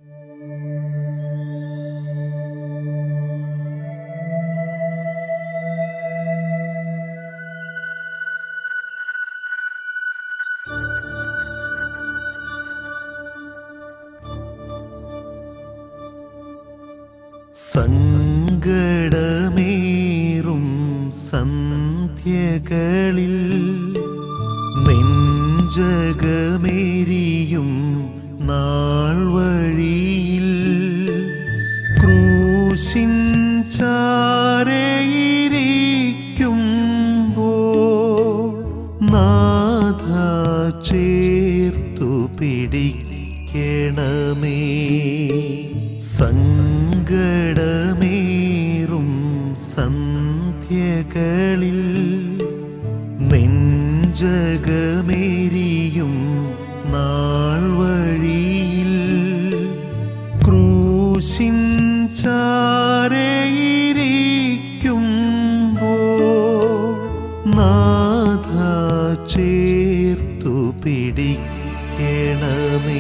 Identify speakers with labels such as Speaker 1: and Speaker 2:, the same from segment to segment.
Speaker 1: സങ്കടമേറും സന്ധ്യകളിൽ നെഞ്ചകമേരിയും നാൾ വഴിയിൽ ക്രൂശിൻ ചാരയിരിക്കുമ്പോൾ നാഥ ചേർത്തു പിടിക്കണമേ സങ്കടമേറും സന്ധ്യകളിൽ നെഞ്ചകമേരിയും നാൾ വഴിയിൽ ക്രൂശിൻ ചാരയിരിക്കുമ്പോൾ നാഥ ചേർത്തു പിടിക്കണമേ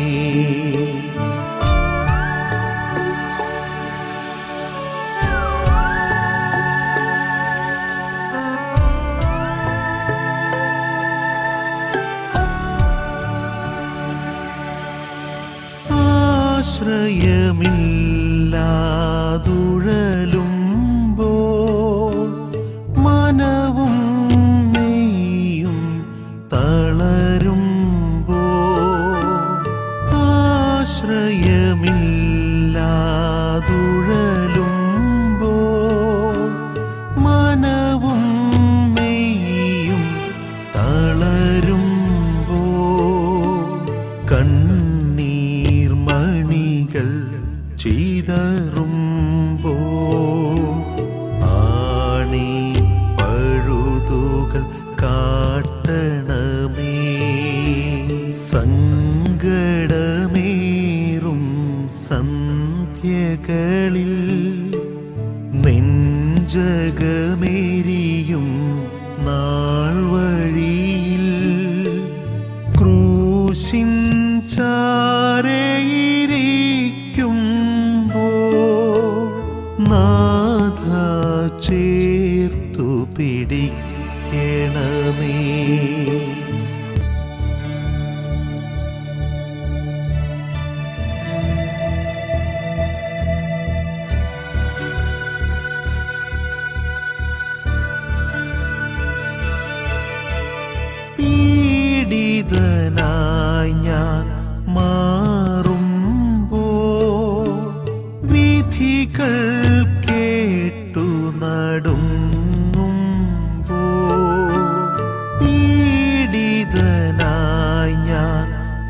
Speaker 1: ആശ്രയമില്ലാതുഴലുമ്പോൾ മനവും നീയും തളരുമ്പോൾ ആശ്രയമില്ലാതുഴലുമ്പോൾ മനവും മെയ്യും തളരുമ്പോൾ കണ്ണീർ മണികൾ ചിതറുമ്പോൾ ആണി പഴുതുകൾ കാട്ടണമേ സങ്കടമേറും സന്ധ്യകളിൽ നെഞ്ചകമേരിയും നാൾ വഴിയിൽ ക്രൂശിൻ ചാരയിരിക്കുമ്പോൾ നാഥ ചേർത്തു പിടിക്കണമേ പീഡിതനായി ഞാൻ മാറുമ്പോൾ വിധികൾ കേട്ടു നടുങ്ങുമ്പോൾ പീഡിതനായി ഞാൻ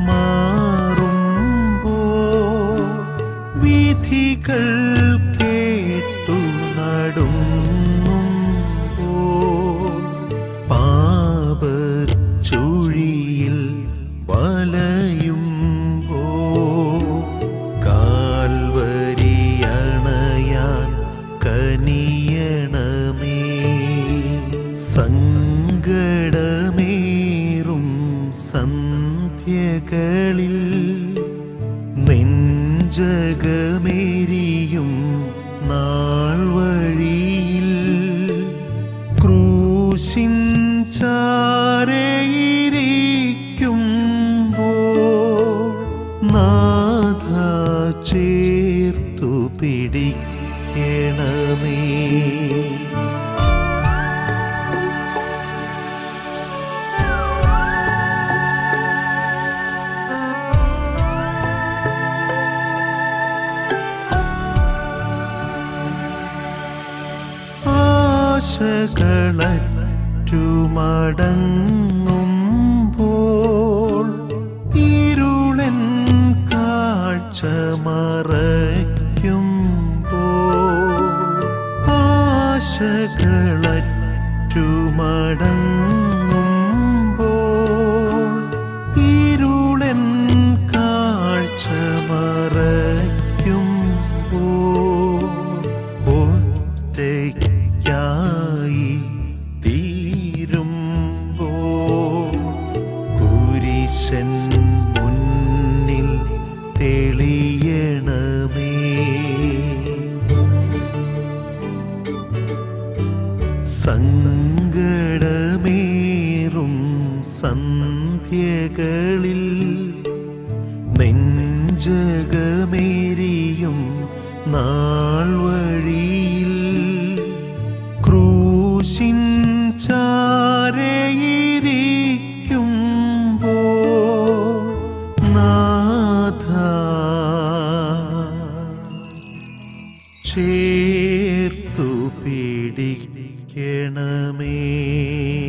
Speaker 1: മാറുമ്പോൾ വിധികൾ കേട്ടു നടുങ്ങുമ്പോൾ പാപച്ചുഴിയിൽ വലയുമ്പോ കാൽവരിയണയാൻ കനിയണമേ സങ്കടമേറും സന്ധ്യകളിൽ നെഞ്ചകമേരിയും നാൾ വഴിയിൽ ക്രൂശിൻ ചാരയിരിക്കുമ്പോൾ നാഥ ചേർത്തു പിടിക്കണമേ ആശകളറ്റുമടങ്ങുമ്പോൾ ഇരുളൻ കാഴ്ച മറയ്ക്കുമ്പോൾ ആശകളറ്റുമടങ്ങുമ്പോൾ ഇരുളൻ കാഴ്ച മറയ്ക്കുമ്പോൾ ഒറ്റയ്ക്കായി തീരുമ്പോ കുരിശൻ മുന്നിൽ തെളിയണമേ സങ്കടമേറും സന്ധ്യകളിൽ നെഞ്ചകമേരിയും നാൾ വഴിയിൽ ക്രൂശിൻ ചാരയിരിക്കുമ്പോൾ നാഥ ചേർത്തു പിടിക്കണമേ